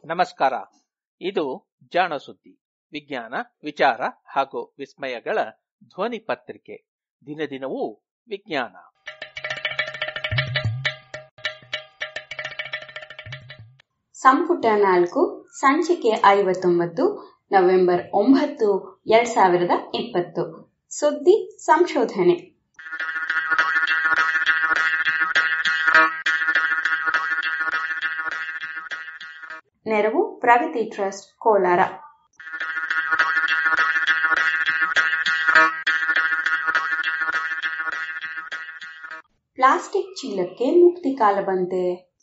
ನಮಸ್ಕಾರ ಇದು ಜಾಣ ಸುದ್ದಿ ವಿಜ್ಞಾನ ವಿಚಾರ ಹಾಗೂ ವಿಸ್ಮಯಗಳ ಧ್ವನಿ ಪತ್ರಿಕೆ ದಿನ ದಿನವೂ ವಿಜ್ಞಾನ ಸಂಪುಟ ನಾಲ್ಕು ಸಂಚಿಕೆ ಐವತ್ತೊಂಬತ್ತು ನವೆಂಬರ್ ಒಂಬತ್ತು ಎರಡ್ ಸಾವಿರದ ಇಪ್ಪತ್ತು ಸುದ್ದಿ ಸಂಶೋಧನೆ ನೆರವು ಪ್ರಗತಿ ಟ್ರಸ್ಟ್ ಕೋಲಾರ ಪ್ಲಾಸ್ಟಿಕ್ ಚೀಲಕ್ಕೆ ಮುಕ್ತಿ ಕಾಲ ಬಂತೆ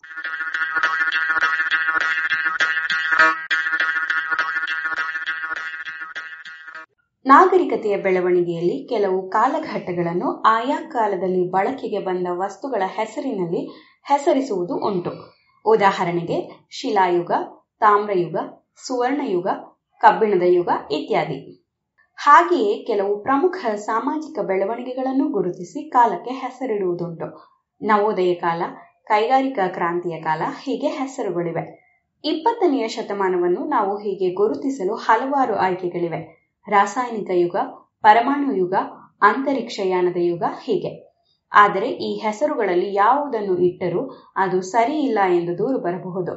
ನಾಗರಿಕತೆಯ ಬೆಳವಣಿಗೆಯಲ್ಲಿ ಕೆಲವು ಕಾಲಘಟ್ಟಗಳನ್ನು ಆಯಾ ಕಾಲದಲ್ಲಿ ಬಳಕೆಗೆ ಬಂದ ವಸ್ತುಗಳ ಹೆಸರಿನಲ್ಲಿ ಹೆಸರಿಸುವುದು ಉಂಟು ಉದಾಹರಣೆಗೆ ಶಿಲಾಯುಗ ತಾಮ್ರಯುಗ ಸುವರ್ಣಯುಗ ಕಬ್ಬಿಣದ ಯುಗ ಇತ್ಯಾದಿ ಹಾಗೆಯೇ ಕೆಲವು ಪ್ರಮುಖ ಸಾಮಾಜಿಕ ಬೆಳವಣಿಗೆಗಳನ್ನು ಗುರುತಿಸಿ ಕಾಲಕ್ಕೆ ಹೆಸರಿಡುವುದುಂಟು ನವೋದಯ ಕಾಲ ಕೈಗಾರಿಕಾ ಕ್ರಾಂತಿಯ ಕಾಲ ಹೀಗೆ ಹೆಸರುಗಳಿವೆ ಇಪ್ಪತ್ತನೆಯ ಶತಮಾನವನ್ನು ನಾವು ಹೀಗೆ ಗುರುತಿಸಲು ಹಲವಾರು ಆಯ್ಕೆಗಳಿವೆ ರಾಸಾಯನಿಕ ಯುಗ ಪರಮಾಣು ಯುಗ ಅಂತರಿಕ್ಷಯಾನದ ಯುಗ ಹೀಗೆ ಆದರೆ ಈ ಹೆಸರುಗಳಲ್ಲಿ ಯಾವುದನ್ನು ಇಟ್ಟರೂ ಅದು ಸರಿ ಇಲ್ಲ ಎಂದು ದೂರು ಬರಬಹುದು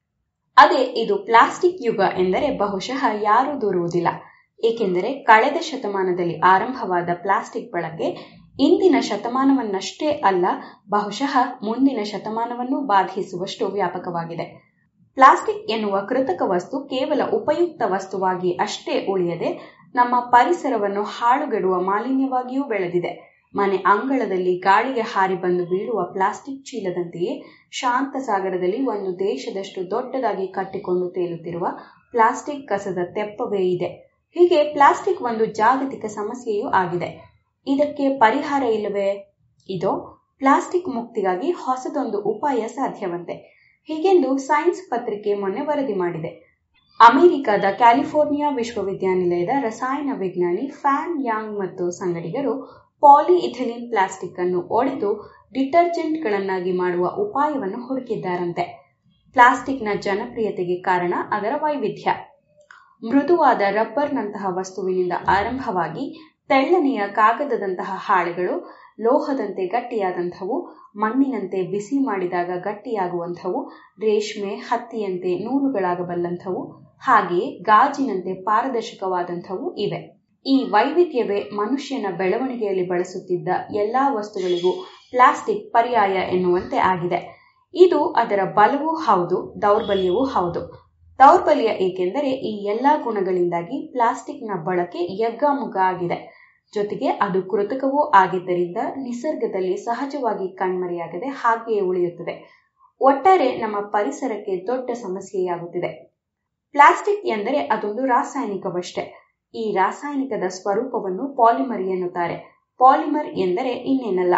ಅದೇ ಇದು ಪ್ಲಾಸ್ಟಿಕ್ ಯುಗ ಎಂದರೆ ಬಹುಶಃ ಯಾರೂ ದೂರುವುದಿಲ್ಲ ಏಕೆಂದರೆ ಕಳೆದ ಶತಮಾನದಲ್ಲಿ ಆರಂಭವಾದ ಪ್ಲಾಸ್ಟಿಕ್ ಬಳಕೆ ಇಂದಿನ ಶತಮಾನವನ್ನಷ್ಟೇ ಅಲ್ಲ ಬಹುಶಃ ಮುಂದಿನ ಶತಮಾನವನ್ನು ಬಾಧಿಸುವಷ್ಟು ವ್ಯಾಪಕವಾಗಿದೆ ಪ್ಲಾಸ್ಟಿಕ್ ಎನ್ನುವ ಕೃತಕ ವಸ್ತು ಕೇವಲ ಉಪಯುಕ್ತ ವಸ್ತುವಾಗಿ ಅಷ್ಟೇ ಉಳಿಯದೆ ನಮ್ಮ ಪರಿಸರವನ್ನು ಹಾಳುಗೆಡುವ ಮಾಲಿನ್ಯವಾಗಿಯೂ ಬೆಳೆದಿದೆ ಮನೆ ಅಂಗಳದಲ್ಲಿ ಗಾಳಿಗೆ ಹಾರಿ ಬಂದು ಬೀಳುವ ಪ್ಲಾಸ್ಟಿಕ್ ಚೀಲದಂತೆಯೇ ಶಾಂತ ಸಾಗರದಲ್ಲಿ ಒಂದು ದೇಶದಷ್ಟು ದೊಡ್ಡದಾಗಿ ಕಟ್ಟಿಕೊಂಡು ತೇಲುತ್ತಿರುವ ಪ್ಲಾಸ್ಟಿಕ್ ಕಸದ ತೆಪ್ಪವೇ ಇದೆ ಹೀಗೆ ಪ್ಲಾಸ್ಟಿಕ್ ಒಂದು ಜಾಗತಿಕ ಸಮಸ್ಯೆಯೂ ಆಗಿದೆ ಇದಕ್ಕೆ ಪರಿಹಾರ ಇಲ್ಲವೇ ಇದೋ ಪ್ಲಾಸ್ಟಿಕ್ ಮುಕ್ತಿಗಾಗಿ ಹೊಸದೊಂದು ಉಪಾಯ ಸಾಧ್ಯವಂತೆ ಹೀಗೆಂದು ಸೈನ್ಸ್ ಪತ್ರಿಕೆ ಮೊನ್ನೆ ವರದಿ ಮಾಡಿದೆ ಅಮೆರಿಕದ ಕ್ಯಾಲಿಫೋರ್ನಿಯಾ ವಿಶ್ವವಿದ್ಯಾನಿಲಯದ ರಸಾಯನ ವಿಜ್ಞಾನಿ ಫ್ಯಾನ್ ಯಾಂಗ್ ಮತ್ತು ಸಂಗಡಿಗರು ಪಾಲಿಇಥಿಲಿನ್ ಪ್ಲಾಸ್ಟಿಕ್ ಅನ್ನು ಒಡೆದು ಡಿಟರ್ಜೆಂಟ್ಗಳನ್ನಾಗಿ ಮಾಡುವ ಉಪಾಯವನ್ನು ಹುಡುಕಿದ್ದಾರಂತೆ ಪ್ಲಾಸ್ಟಿಕ್ನ ಜನಪ್ರಿಯತೆಗೆ ಕಾರಣ ಅದರ ವೈವಿಧ್ಯ ಮೃದುವಾದ ರಬ್ಬರ್ನಂತಹ ವಸ್ತುವಿನಿಂದ ಆರಂಭವಾಗಿ ತೆಳ್ಳನೆಯ ಕಾಗದದಂತಹ ಹಾಳೆಗಳು ಲೋಹದಂತೆ ಗಟ್ಟಿಯಾದಂಥವು ಮಣ್ಣಿನಂತೆ ಬಿಸಿ ಮಾಡಿದಾಗ ಗಟ್ಟಿಯಾಗುವಂಥವು ರೇಷ್ಮೆ ಹತ್ತಿಯಂತೆ ನೂಲುಗಳಾಗಬಲ್ಲಂಥವು ಹಾಗೆಯೇ ಗಾಜಿನಂತೆ ಪಾರದರ್ಶಕವಾದಂಥವು ಇವೆ ಈ ವೈವಿಧ್ಯವೇ ಮನುಷ್ಯನ ಬೆಳವಣಿಗೆಯಲ್ಲಿ ಬಳಸುತ್ತಿದ್ದ ಎಲ್ಲಾ ವಸ್ತುಗಳಿಗೂ ಪ್ಲಾಸ್ಟಿಕ್ ಪರ್ಯಾಯ ಎನ್ನುವಂತೆ ಆಗಿದೆ ಇದು ಅದರ ಬಲವೂ ಹೌದು ದೌರ್ಬಲ್ಯವೂ ಹೌದು ದೌರ್ಬಲ್ಯ ಏಕೆಂದರೆ ಈ ಎಲ್ಲಾ ಗುಣಗಳಿಂದಾಗಿ ಪ್ಲಾಸ್ಟಿಕ್ನ ಬಳಕೆ ಯಗ್ಗಾಮುಗ್ಗ ಆಗಿದೆ ಜೊತೆಗೆ ಅದು ಕೃತಕವೂ ಆಗಿದ್ದರಿಂದ ನಿಸರ್ಗದಲ್ಲಿ ಸಹಜವಾಗಿ ಕಣ್ಮರೆಯಾಗದೆ ಹಾಗೆಯೇ ಉಳಿಯುತ್ತದೆ ಒಟ್ಟಾರೆ ನಮ್ಮ ಪರಿಸರಕ್ಕೆ ದೊಡ್ಡ ಸಮಸ್ಯೆಯಾಗುತ್ತಿದೆ ಪ್ಲಾಸ್ಟಿಕ್ ಎಂದರೆ ಅದೊಂದು ರಾಸಾಯನಿಕವಷ್ಟೇ ಈ ರಾಸಾಯನಿಕದ ಸ್ವರೂಪವನ್ನು ಪಾಲಿಮರ್ ಎನ್ನುತ್ತಾರೆ ಪಾಲಿಮರ್ ಎಂದರೆ ಇನ್ನೇನಲ್ಲ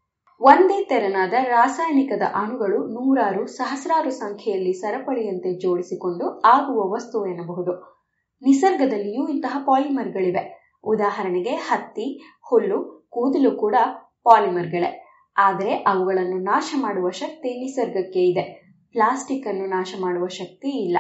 ಒಂದೇ ತೆರನಾದ ರಾಸಾಯನಿಕದ ಅಣುಗಳು ನೂರಾರು ಸಹಸ್ರಾರು ಸಂಖ್ಯೆಯಲ್ಲಿ ಸರಪಳಿಯಂತೆ ಜೋಡಿಸಿಕೊಂಡು ಆಗುವ ವಸ್ತು ಎನ್ನಬಹುದು ನಿಸರ್ಗದಲ್ಲಿಯೂ ಇಂತಹ ಪಾಲಿಮರ್ಗಳಿವೆ ಉದಾಹರಣೆಗೆ ಹತ್ತಿ ಹುಲ್ಲು ಕೂದಲು ಕೂಡ ಪಾಲಿಮರ್ಗಳೇ ಆದರೆ ಅವುಗಳನ್ನು ನಾಶ ಮಾಡುವ ಶಕ್ತಿ ನಿಸರ್ಗಕ್ಕೆ ಇದೆ ಪ್ಲಾಸ್ಟಿಕ್ ಅನ್ನು ನಾಶ ಮಾಡುವ ಶಕ್ತಿ ಇಲ್ಲ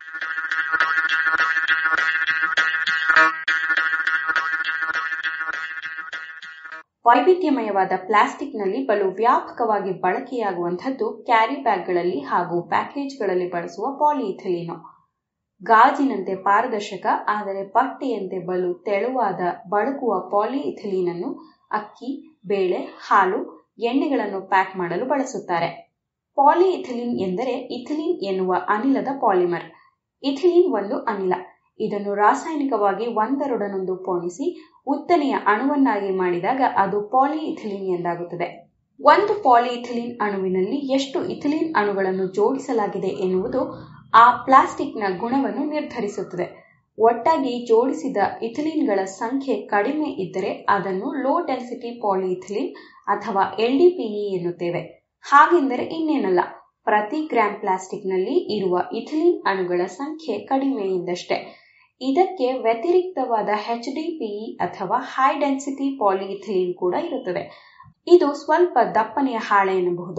ವೈವಿಧ್ಯಮಯವಾದ ಪ್ಲಾಸ್ಟಿಕ್ನಲ್ಲಿ ಬಲು ವ್ಯಾಪಕವಾಗಿ ಬಳಕೆಯಾಗುವಂಥದ್ದು ಕ್ಯಾರಿ ಬ್ಯಾಗ್ಗಳಲ್ಲಿ ಹಾಗೂ ಪ್ಯಾಕೇಜ್ಗಳಲ್ಲಿ ಬಳಸುವ ಪಾಲಿಇಥಿಲೀನು ಗಾಜಿನಂತೆ ಪಾರದರ್ಶಕ ಆದರೆ ಬಟ್ಟೆಯಂತೆ ಬಲು ತೆಳುವಾದ ಬಳಕುವ ಪಾಲಿಇಥಿಲೀನ್ ಅನ್ನು ಅಕ್ಕಿ ಬೇಳೆ ಹಾಲು ಎಣ್ಣೆಗಳನ್ನು ಪ್ಯಾಕ್ ಮಾಡಲು ಬಳಸುತ್ತಾರೆ ಪಾಲಿಇಥಿಲೀನ್ ಎಂದರೆ ಇಥಿಲೀನ್ ಎನ್ನುವ ಅನಿಲದ ಪಾಲಿಮರ್ ಇಥಿಲೀನ್ ಒಂದು ಅನಿಲ ಇದನ್ನು ರಾಸಾಯನಿಕವಾಗಿ ಒಂದರೊಡನೊಂದು ಪೋಣಿಸಿ ಉತ್ತನೆಯ ಅಣುವನ್ನಾಗಿ ಮಾಡಿದಾಗ ಅದು ಪಾಲಿಇಥಿಲೀನ್ ಎಂದಾಗುತ್ತದೆ ಒಂದು ಪಾಲಿಇಥಿಲೀನ್ ಅಣುವಿನಲ್ಲಿ ಎಷ್ಟು ಇಥಿಲೀನ್ ಅಣುಗಳನ್ನು ಜೋಡಿಸಲಾಗಿದೆ ಎನ್ನುವುದು ಆ ಪ್ಲಾಸ್ಟಿಕ್ನ ಗುಣವನ್ನು ನಿರ್ಧರಿಸುತ್ತದೆ ಒಟ್ಟಾಗಿ ಜೋಡಿಸಿದ ಇಥಿಲೀನ್ಗಳ ಸಂಖ್ಯೆ ಕಡಿಮೆ ಇದ್ದರೆ ಅದನ್ನು ಲೋ ಡೆನ್ಸಿಟಿ ಪಾಲಿಇಥಿಲೀನ್ ಅಥವಾ ಎಲ್ಡಿಪಿಇ ಎನ್ನುತ್ತೇವೆ ಹಾಗೆಂದರೆ ಇನ್ನೇನಲ್ಲ ಪ್ರತಿ ಗ್ರಾಮ್ ಪ್ಲಾಸ್ಟಿಕ್ನಲ್ಲಿ ಇರುವ ಇಥಿಲೀನ್ ಅಣುಗಳ ಸಂಖ್ಯೆ ಕಡಿಮೆ ಎಂದಷ್ಟೇ ಇದಕ್ಕೆ ವ್ಯತಿರಿಕ್ತವಾದ ಎಚ್ಡಿಪಿಇ ಅಥವಾ ಹೈ ಡೆನ್ಸಿಟಿ ಪಾಲಿಇಥಿಲೀನ್ ಕೂಡ ಇರುತ್ತದೆ ಇದು ಸ್ವಲ್ಪ ದಪ್ಪನೆಯ ಹಾಳೆ ಎನ್ನಬಹುದು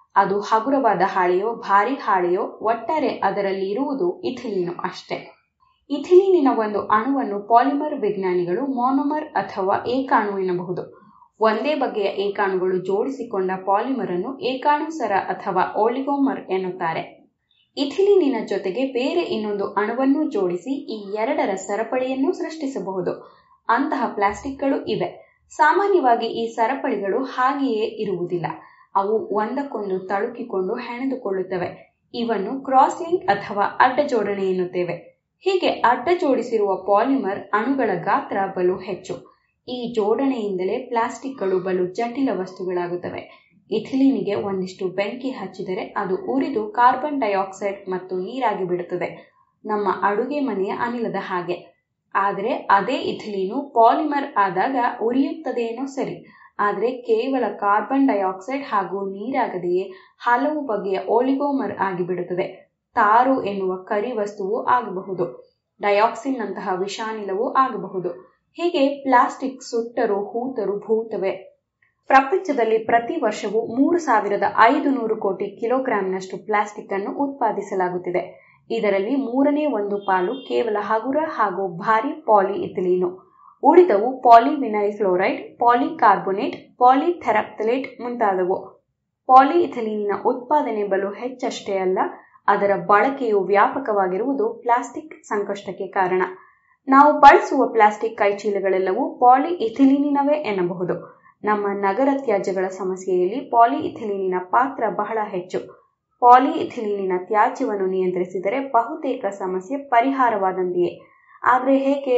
ಅದು ಹಗುರವಾದ ಹಾಳೆಯೋ ಭಾರಿ ಹಾಳೆಯೋ ಒಟ್ಟಾರೆ ಅದರಲ್ಲಿ ಇರುವುದು ಇಥಿಲೀನು ಅಷ್ಟೇ ಇಥಿಲೀನಿನ ಒಂದು ಅಣುವನ್ನು ಪಾಲಿಮರ್ ವಿಜ್ಞಾನಿಗಳು ಮಾನೋಮರ್ ಅಥವಾ ಏಕಾಣು ಎನ್ನಬಹುದು ಒಂದೇ ಬಗೆಯ ಏಕಾಣುಗಳು ಜೋಡಿಸಿಕೊಂಡ ಪಾಲಿಮರ್ ಅನ್ನು ಏಕಾಣು ಸರ ಅಥವಾ ಓಲಿಗೋಮರ್ ಎನ್ನುತ್ತಾರೆ ಇಥಿಲೀನಿನ ಜೊತೆಗೆ ಬೇರೆ ಇನ್ನೊಂದು ಅಣುವನ್ನು ಜೋಡಿಸಿ ಈ ಎರಡರ ಸರಪಳಿಯನ್ನು ಸೃಷ್ಟಿಸಬಹುದು ಅಂತಹ ಪ್ಲಾಸ್ಟಿಕ್ಗಳು ಇವೆ ಸಾಮಾನ್ಯವಾಗಿ ಈ ಸರಪಳಿಗಳು ಹಾಗೆಯೇ ಇರುವುದಿಲ್ಲ ಅವು ಒಂದಕ್ಕೊಂದು ತಳುಕಿಕೊಂಡು ಹೆಣೆದುಕೊಳ್ಳುತ್ತವೆ ಇವನ್ನು ಕ್ರಾಸ್ ಲಿಂಕ್ ಅಥವಾ ಅಡ್ಡ ಜೋಡಣೆ ಎನ್ನುತ್ತೇವೆ ಹೀಗೆ ಅಡ್ಡ ಜೋಡಿಸಿರುವ ಪಾಲಿಮರ್ ಅಣುಗಳ ಗಾತ್ರ ಬಲು ಹೆಚ್ಚು ಈ ಜೋಡಣೆಯಿಂದಲೇ ಪ್ಲಾಸ್ಟಿಕ್ಗಳು ಬಲು ಜಟಿಲ ವಸ್ತುಗಳಾಗುತ್ತವೆ ಇಥಿಲೀನಿಗೆ ಒಂದಿಷ್ಟು ಬೆಂಕಿ ಹಚ್ಚಿದರೆ ಅದು ಉರಿದು ಕಾರ್ಬನ್ ಡೈಆಕ್ಸೈಡ್ ಮತ್ತು ನೀರಾಗಿ ಬಿಡುತ್ತದೆ ನಮ್ಮ ಅಡುಗೆ ಮನೆಯ ಅನಿಲದ ಹಾಗೆ ಆದರೆ ಅದೇ ಇಥಿಲೀನು ಪಾಲಿಮರ್ ಆದಾಗ ಉರಿಯುತ್ತದೇನೋ ಸರಿ ಆದರೆ ಕೇವಲ ಕಾರ್ಬನ್ ಡೈಆಕ್ಸೈಡ್ ಹಾಗೂ ನೀರಾಗದೆಯೇ ಹಲವು ಬಗೆಯ ಓಲಿಗೋಮರ್ ಆಗಿಬಿಡುತ್ತದೆ ತಾರು ಎನ್ನುವ ಕರಿ ವಸ್ತುವು ಆಗಬಹುದು ಡೈಆಕ್ಸಿನ್ ನಂತಹ ವಿಷಾನಿಲವೂ ಆಗಬಹುದು ಹೀಗೆ ಪ್ಲಾಸ್ಟಿಕ್ ಸುಟ್ಟರು ಹೂತರು ಭೂತವೆ ಪ್ರಪಂಚದಲ್ಲಿ ಪ್ರತಿ ವರ್ಷವೂ ಮೂರು ಸಾವಿರದ ಐದು ನೂರು ಕೋಟಿ ಕಿಲೋಗ್ರಾಂನಷ್ಟು ಪ್ಲಾಸ್ಟಿಕ್ ಅನ್ನು ಉತ್ಪಾದಿಸಲಾಗುತ್ತಿದೆ ಇದರಲ್ಲಿ ಮೂರನೇ ಒಂದು ಪಾಲು ಕೇವಲ ಹಗುರ ಹಾಗೂ ಭಾರಿ ಪಾಲಿ ಇಥಿಲೀನು ಉಳಿದವು ಪಾಲಿವಿನೈಲ್ ಕ್ಲೋರೈಡ್ ಪಾಲಿಕಾರ್ಬೊನೇಟ್ ಪಾಲಿಥೆರಾಪ್ತಲೇಟ್ ಮುಂತಾದವು ಪಾಲಿಇಥಿಲೀನಿನ ಉತ್ಪಾದನೆ ಬಲು ಹೆಚ್ಚಷ್ಟೇ ಅಲ್ಲ ಅದರ ಬಳಕೆಯು ವ್ಯಾಪಕವಾಗಿರುವುದು ಪ್ಲಾಸ್ಟಿಕ್ ಸಂಕಷ್ಟಕ್ಕೆ ಕಾರಣ ನಾವು ಬಳಸುವ ಪ್ಲಾಸ್ಟಿಕ್ ಕೈಚೀಲಗಳೆಲ್ಲವೂ ಪಾಲಿ ಇಥಿಲೀನಿನವೇ ಎನ್ನಬಹುದು ನಮ್ಮ ನಗರ ತ್ಯಾಜ್ಯಗಳ ಸಮಸ್ಯೆಯಲ್ಲಿ ಪಾಲಿ ಇಥಿಲೀನಿನ ಪಾತ್ರ ಬಹಳ ಹೆಚ್ಚು ಪಾಲಿ ಇಥಿಲೀನಿನ ತ್ಯಾಜ್ಯವನ್ನು ನಿಯಂತ್ರಿಸಿದರೆ ಬಹುತೇಕ ಸಮಸ್ಯೆ ಪರಿಹಾರವಾದಂತೆಯೇ ಆದರೆ ಹೇಗೆ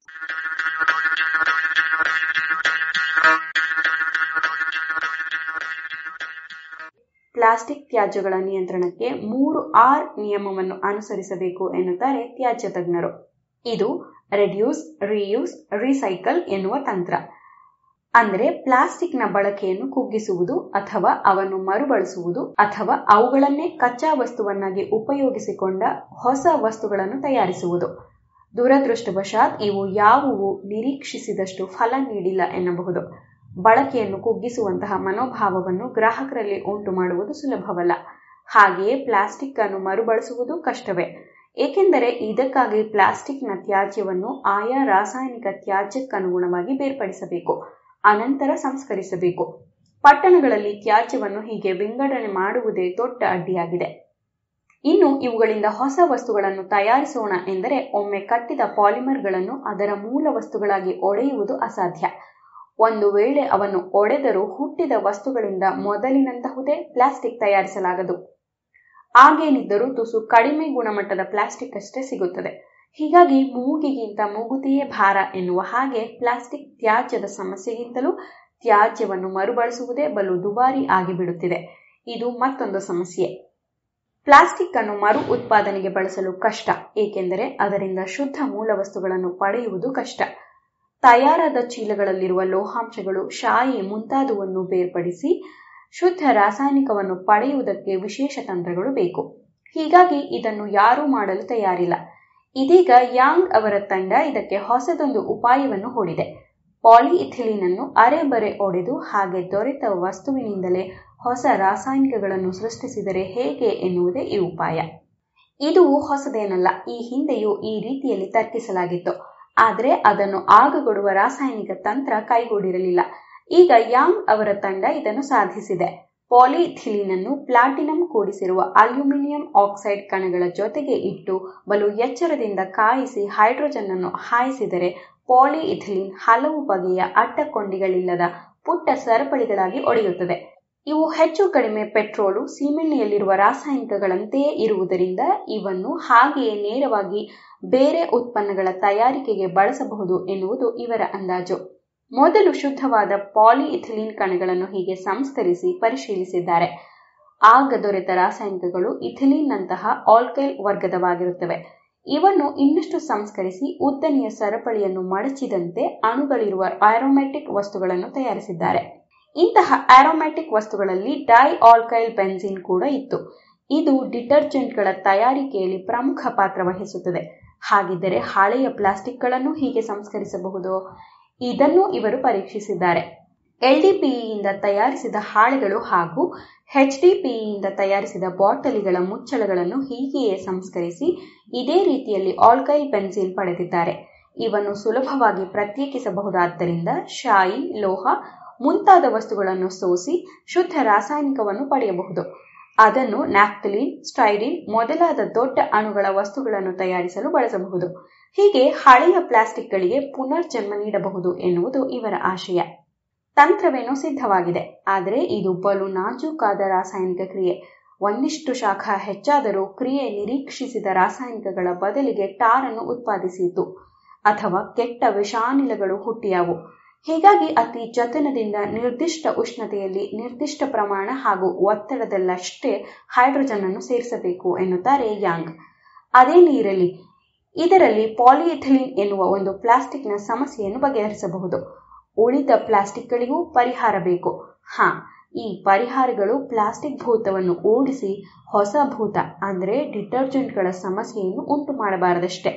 ಪ್ಲಾಸ್ಟಿಕ್ ತ್ಯಾಜ್ಯಗಳ ನಿಯಂತ್ರಣಕ್ಕೆ ಮೂರು ಆರ್ ನಿಯಮವನ್ನು ಅನುಸರಿಸಬೇಕು ಎನ್ನುತ್ತಾರೆ ತ್ಯಾಜ್ಯ ತಜ್ಞರು ಇದು ರೆಡ್ಯೂಸ್ ರಿಯೂಸ್ ರೀಸೈಕಲ್ ಎನ್ನುವ ತಂತ್ರ ಅಂದರೆ ಪ್ಲಾಸ್ಟಿಕ್ನ ಬಳಕೆಯನ್ನು ಕುಗ್ಗಿಸುವುದು ಅಥವಾ ಅವನ್ನು ಮರುಬಳಸುವುದು ಅಥವಾ ಅವುಗಳನ್ನೇ ಕಚ್ಚಾ ವಸ್ತುವನ್ನಾಗಿ ಉಪಯೋಗಿಸಿಕೊಂಡ ಹೊಸ ವಸ್ತುಗಳನ್ನು ತಯಾರಿಸುವುದು ದುರದೃಷ್ಟವಶಾತ್ ಇವು ಯಾವುವು ನಿರೀಕ್ಷಿಸಿದಷ್ಟು ಫಲ ನೀಡಿಲ್ಲ ಎನ್ನಬಹುದು ಬಳಕೆಯನ್ನು ಕುಗ್ಗಿಸುವಂತಹ ಮನೋಭಾವವನ್ನು ಗ್ರಾಹಕರಲ್ಲಿ ಉಂಟು ಮಾಡುವುದು ಸುಲಭವಲ್ಲ ಹಾಗೆಯೇ ಪ್ಲಾಸ್ಟಿಕ್ ಅನ್ನು ಮರುಬಳಸುವುದು ಕಷ್ಟವೇ ಏಕೆಂದರೆ ಇದಕ್ಕಾಗಿ ಪ್ಲಾಸ್ಟಿಕ್ನ ತ್ಯಾಜ್ಯವನ್ನು ಆಯಾ ರಾಸಾಯನಿಕ ತ್ಯಾಜ್ಯಕ್ಕನುಗುಣವಾಗಿ ಬೇರ್ಪಡಿಸಬೇಕು ಅನಂತರ ಸಂಸ್ಕರಿಸಬೇಕು ಪಟ್ಟಣಗಳಲ್ಲಿ ತ್ಯಾಜ್ಯವನ್ನು ಹೀಗೆ ವಿಂಗಡಣೆ ಮಾಡುವುದೇ ದೊಡ್ಡ ಅಡ್ಡಿಯಾಗಿದೆ ಇನ್ನು ಇವುಗಳಿಂದ ಹೊಸ ವಸ್ತುಗಳನ್ನು ತಯಾರಿಸೋಣ ಎಂದರೆ ಒಮ್ಮೆ ಕಟ್ಟಿದ ಪಾಲಿಮರ್ಗಳನ್ನು ಅದರ ಮೂಲ ವಸ್ತುಗಳಾಗಿ ಒಡೆಯುವುದು ಅಸಾಧ್ಯ ಒಂದು ವೇಳೆ ಅವನ್ನು ಒಡೆದರೂ ಹುಟ್ಟಿದ ವಸ್ತುಗಳಿಂದ ಮೊದಲಿನಂತಹುದೇ ಪ್ಲಾಸ್ಟಿಕ್ ತಯಾರಿಸಲಾಗದು ಆಗೇನಿದ್ದರೂ ತುಸು ಕಡಿಮೆ ಗುಣಮಟ್ಟದ ಪ್ಲಾಸ್ಟಿಕ್ ಅಷ್ಟೇ ಸಿಗುತ್ತದೆ ಹೀಗಾಗಿ ಮೂಗಿಗಿಂತ ಮೂಗುತಿಯೇ ಭಾರ ಎನ್ನುವ ಹಾಗೆ ಪ್ಲಾಸ್ಟಿಕ್ ತ್ಯಾಜ್ಯದ ಸಮಸ್ಯೆಗಿಂತಲೂ ತ್ಯಾಜ್ಯವನ್ನು ಮರುಬಳಸುವುದೇ ಬಲು ದುಬಾರಿ ಆಗಿಬಿಡುತ್ತಿದೆ ಇದು ಮತ್ತೊಂದು ಸಮಸ್ಯೆ ಪ್ಲಾಸ್ಟಿಕ್ ಅನ್ನು ಮರು ಉತ್ಪಾದನೆಗೆ ಬಳಸಲು ಕಷ್ಟ ಏಕೆಂದರೆ ಅದರಿಂದ ಶುದ್ಧ ಮೂಲ ವಸ್ತುಗಳನ್ನು ಪಡೆಯುವುದು ಕಷ್ಟ ತಯಾರಾದ ಚೀಲಗಳಲ್ಲಿರುವ ಲೋಹಾಂಶಗಳು ಶಾಯಿ ಮುಂತಾದವನ್ನು ಬೇರ್ಪಡಿಸಿ ಶುದ್ಧ ರಾಸಾಯನಿಕವನ್ನು ಪಡೆಯುವುದಕ್ಕೆ ವಿಶೇಷ ತಂತ್ರಗಳು ಬೇಕು ಹೀಗಾಗಿ ಇದನ್ನು ಯಾರೂ ಮಾಡಲು ತಯಾರಿಲ್ಲ ಇದೀಗ ಯಾಂಗ್ ಅವರ ತಂಡ ಇದಕ್ಕೆ ಹೊಸದೊಂದು ಉಪಾಯವನ್ನು ಹೂಡಿದೆ ಪಾಲಿಇಥಿಲೀನ್ ಅನ್ನು ಅರೆಬರೆ ಒಡೆದು ಹಾಗೆ ದೊರೆತ ವಸ್ತುವಿನಿಂದಲೇ ಹೊಸ ರಾಸಾಯನಿಕಗಳನ್ನು ಸೃಷ್ಟಿಸಿದರೆ ಹೇಗೆ ಎನ್ನುವುದೇ ಈ ಉಪಾಯ ಇದು ಹೊಸದೇನಲ್ಲ ಈ ಹಿಂದೆಯೂ ಈ ರೀತಿಯಲ್ಲಿ ತರ್ಕಿಸಲಾಗಿತ್ತು ಆದರೆ ಅದನ್ನು ಆಗಗೊಡುವ ರಾಸಾಯನಿಕ ತಂತ್ರ ಕೈಗೂಡಿರಲಿಲ್ಲ ಈಗ ಯಾಂಗ್ ಅವರ ತಂಡ ಇದನ್ನು ಸಾಧಿಸಿದೆ ಪಾಲಿಥಿಲೀನ್ ಅನ್ನು ಪ್ಲಾಟಿನಂ ಕೂಡಿಸಿರುವ ಅಲ್ಯೂಮಿನಿಯಂ ಆಕ್ಸೈಡ್ ಕಣಗಳ ಜೊತೆಗೆ ಇಟ್ಟು ಬಲು ಎಚ್ಚರದಿಂದ ಕಾಯಿಸಿ ಹೈಡ್ರೋಜನ್ ಅನ್ನು ಹಾಯಿಸಿದರೆ ಪಾಲಿಇಥಿಲೀನ್ ಹಲವು ಬಗೆಯ ಅಡ್ಡಕೊಂಡಿಗಳಿಲ್ಲದ ಪುಟ್ಟ ಸರಪಳಿಗಳಾಗಿ ಒಡೆಯುತ್ತದೆ ಇವು ಹೆಚ್ಚು ಕಡಿಮೆ ಪೆಟ್ರೋಲು ಸೀಮೆಣ್ಣೆಯಲ್ಲಿರುವ ರಾಸಾಯನಿಕಗಳಂತೆಯೇ ಇರುವುದರಿಂದ ಇವನ್ನು ಹಾಗೆಯೇ ನೇರವಾಗಿ ಬೇರೆ ಉತ್ಪನ್ನಗಳ ತಯಾರಿಕೆಗೆ ಬಳಸಬಹುದು ಎನ್ನುವುದು ಇವರ ಅಂದಾಜು ಮೊದಲು ಶುದ್ಧವಾದ ಪಾಲಿಇಥಿಲೀನ್ ಕಣಗಳನ್ನು ಹೀಗೆ ಸಂಸ್ಕರಿಸಿ ಪರಿಶೀಲಿಸಿದ್ದಾರೆ ಆಗ ದೊರೆತ ರಾಸಾಯನಿಕಗಳು ಇಥಿಲೀನ್ನಂತಹ ಆಲ್ಕೈಲ್ ವರ್ಗದವಾಗಿರುತ್ತವೆ ಇವನ್ನು ಇನ್ನಷ್ಟು ಸಂಸ್ಕರಿಸಿ ಉದ್ದನೆಯ ಸರಪಳಿಯನ್ನು ಮಡಚಿದಂತೆ ಅಣುಗಳಿರುವ ಆರೋಮ್ಯಾಟಿಕ್ ವಸ್ತುಗಳನ್ನು ತಯಾರಿಸಿದ್ದಾರೆ ಇಂತಹ ಆರೋಮ್ಯಾಟಿಕ್ ವಸ್ತುಗಳಲ್ಲಿ ಡೈ ಆಲ್ಕೈಲ್ ಬೆನ್ಸಿನ್ ಕೂಡ ಇತ್ತು ಇದು ಡಿಟರ್ಜೆಂಟ್ಗಳ ತಯಾರಿಕೆಯಲ್ಲಿ ಪ್ರಮುಖ ಪಾತ್ರ ವಹಿಸುತ್ತದೆ ಹಾಗಿದ್ದರೆ ಹಳೆಯ ಪ್ಲಾಸ್ಟಿಕ್ಗಳನ್ನು ಹೀಗೆ ಸಂಸ್ಕರಿಸಬಹುದು ಇದನ್ನು ಇವರು ಪರೀಕ್ಷಿಸಿದ್ದಾರೆ ಎಲ್ಡಿಪಿಇಯಿಂದ ತಯಾರಿಸಿದ ಹಾಳೆಗಳು ಹಾಗೂ ಎಚ್ಡಿಪಿಇಯಿಂದ ತಯಾರಿಸಿದ ಬಾಟಲಿಗಳ ಮುಚ್ಚಳಗಳನ್ನು ಹೀಗೆಯೇ ಸಂಸ್ಕರಿಸಿ ಇದೇ ರೀತಿಯಲ್ಲಿ ಆಲ್ಕೈಲ್ ಬೆನ್ಸಿನ್ ಪಡೆದಿದ್ದಾರೆ ಇವನ್ನು ಸುಲಭವಾಗಿ ಪ್ರತ್ಯೇಕಿಸಬಹುದಾದ್ದರಿಂದ ಶಾಯಿ ಲೋಹ ಮುಂತಾದ ವಸ್ತುಗಳನ್ನು ಸೋಸಿ ಶುದ್ಧ ರಾಸಾಯನಿಕವನ್ನು ಪಡೆಯಬಹುದು ಅದನ್ನು ನ್ಯಾಫ್ತಲಿನ್ ಸ್ಟೈರಿನ್ ಮೊದಲಾದ ದೊಡ್ಡ ಅಣುಗಳ ವಸ್ತುಗಳನ್ನು ತಯಾರಿಸಲು ಬಳಸಬಹುದು ಹೀಗೆ ಹಳೆಯ ಪ್ಲಾಸ್ಟಿಕ್ಗಳಿಗೆ ಪುನರ್ಜನ್ಮ ನೀಡಬಹುದು ಎನ್ನುವುದು ಇವರ ಆಶಯ ತಂತ್ರವೇನೋ ಸಿದ್ಧವಾಗಿದೆ ಆದರೆ ಇದು ಬಲು ನಾಜೂಕಾದ ರಾಸಾಯನಿಕ ಕ್ರಿಯೆ ಒಂದಿಷ್ಟು ಶಾಖ ಹೆಚ್ಚಾದರೂ ಕ್ರಿಯೆ ನಿರೀಕ್ಷಿಸಿದ ರಾಸಾಯನಿಕಗಳ ಬದಲಿಗೆ ಟಾರನ್ನು ಉತ್ಪಾದಿಸಿತು ಅಥವಾ ಕೆಟ್ಟ ವಿಷಾನಿಲಗಳು ಹುಟ್ಟಿಯಾವು ಹೀಗಾಗಿ ಅತಿ ಜತನದಿಂದ ನಿರ್ದಿಷ್ಟ ಉಷ್ಣತೆಯಲ್ಲಿ ನಿರ್ದಿಷ್ಟ ಪ್ರಮಾಣ ಹಾಗೂ ಒತ್ತಡದಲ್ಲಷ್ಟೇ ಹೈಡ್ರೋಜನ್ ಅನ್ನು ಸೇರಿಸಬೇಕು ಎನ್ನುತ್ತಾರೆ ಯಾಂಗ್ ಅದೇ ನೀರಲ್ಲಿ ಇದರಲ್ಲಿ ಪಾಲಿಎಥಿಲಿನ್ ಎನ್ನುವ ಒಂದು ಪ್ಲಾಸ್ಟಿಕ್ನ ಸಮಸ್ಯೆಯನ್ನು ಬಗೆಹರಿಸಬಹುದು ಉಳಿದ ಪ್ಲಾಸ್ಟಿಕ್ಗಳಿಗೂ ಪರಿಹಾರ ಬೇಕು ಹಾ ಈ ಪರಿಹಾರಗಳು ಪ್ಲಾಸ್ಟಿಕ್ ಭೂತವನ್ನು ಓಡಿಸಿ ಹೊಸ ಭೂತ ಅಂದರೆ ಡಿಟರ್ಜೆಂಟ್ಗಳ ಸಮಸ್ಯೆಯನ್ನು ಉಂಟು ಮಾಡಬಾರದಷ್ಟೇ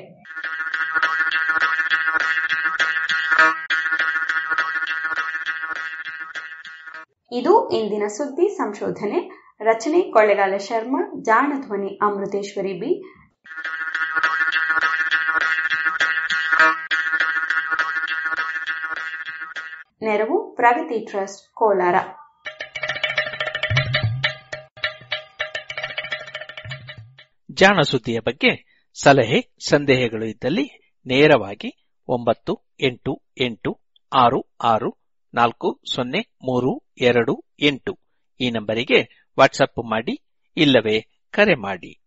ಇದು ಇಂದಿನ ಸುದ್ದಿ ಸಂಶೋಧನೆ ರಚನೆ ಕೊಳ್ಳೆಗಾಲ ಶರ್ಮಾ ಜಾಣ ಧ್ವನಿ ಅಮೃತೇಶ್ವರಿ ಬಿ ನೆರವು ಪ್ರಗತಿ ಟ್ರಸ್ಟ್ ಕೋಲಾರ ಜಾಣ ಸುದ್ದಿಯ ಬಗ್ಗೆ ಸಲಹೆ ಸಂದೇಹಗಳು ಇದ್ದಲ್ಲಿ ನೇರವಾಗಿ ಒಂಬತ್ತು ಎಂಟು ಎಂಟು ಆರು ಆರು ನಾಲ್ಕು ಸೊನ್ನೆ ಮೂರು ಎರಡು ಎಂಟು ಈ ನಂಬರಿಗೆ ವಾಟ್ಸಪ್ ಮಾಡಿ ಇಲ್ಲವೇ ಕರೆ ಮಾಡಿ